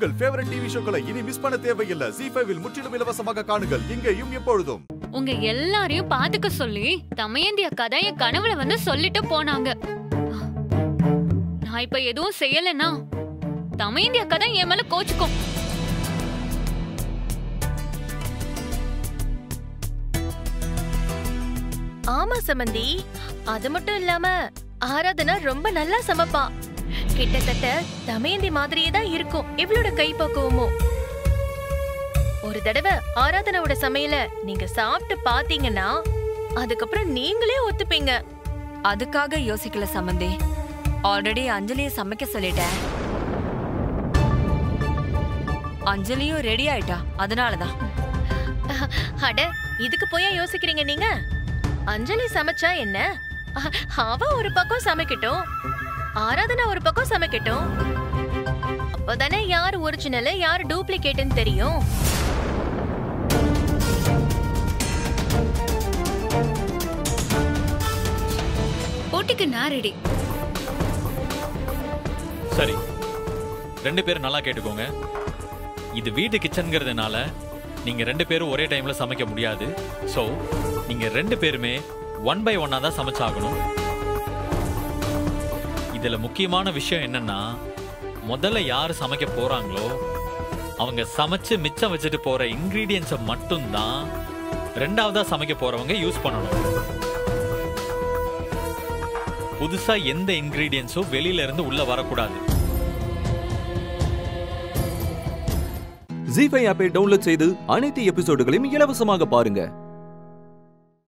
உங்கள் favourite TV ஷோக்களை இனி miss பண்ண தேவையில்லை ஜி ஃபைவில் முற்றிலும் இலவசமாக காணுங்கள் இங்கேயும் எப்பொழுதும் உங்க எல்லாரையும் பாத்துக்க சொல்லி தமையந்திய கதை என் கனவுல வந்து சொல்லிட்டு போனாங்க நான் இப்ப எதுவும் செய்யலைன்னா தமையந்திய கதை என் மேல கோச்சுக்கும் ஆமா சமந்தி அது மட்டும் இல்லாம ஆராதனா ரொம்ப நல்லா சமைப்பா கிட்டத்தட்ட தமயந்தி மாதிரியே தான் இருக்கும் இவளோட கைப்பக்குவமும் ஒரு தடவை ஆராதனாவோட சமையல நீங்க சாப்பிட்டு பாத்தீங்கன்னா அதுக்கப்புறம் நீங்களே ஒத்துப்பீங்க அதுக்காக யோசிக்கல சம்பந்தி ஆல்ரெடி அஞ்சலிய சமைக்க சொல்லிட்டேன் அஞ்சலியும் ரெடி ஆயிட்டா அதனாலதான் அட இதுக்கு போயா யோசிக்கிறீங்க நீங்க அஞ்சலி சமைச்சா என்ன அ- அவ ஒரு பக்கம் சமைக்கட்டும் ஆராதனா ஒரு பக்கம் சமைக்கட்டும் அப்பதானே யார் ஒரிஜினல் யார் டூப்ளிகேட்னு தெரியும் போட்டிக்கு நான் ரெடி சரி ரெண்டு பேரும் நல்லா கேட்டுக்கோங்க இது வீட்டு கிச்சன்ங்கிறதுனால நீங்க ரெண்டு பேரும் ஒரே டைம்ல சமைக்க முடியாது ஸோ நீங்க ரெண்டு பேருமே ஒன் பை ஒன்னா தான் சமைச்சாகணும் இதுல முக்கியமான விஷயம் என்னன்னா முதல்ல யார் சமைக்க போறாங்களோ அவங்க சமைச்சு மிச்சம் வச்சுட்டு போற இன்கிரீடியன்ஸை மட்டும்தான் ரெண்டாவதா சமைக்க போறவங்க யூஸ் பண்ணணும் புதுசா எந்த இன்கிரீடியன்ஸும் வெளியில இருந்து உள்ள வரக்கூடாது ஜி ஃபைவ் ஆப்பை டவுன்லோட் செய்து அனைத்து எபிசோடுகளையும் இலவசமாக பாருங்க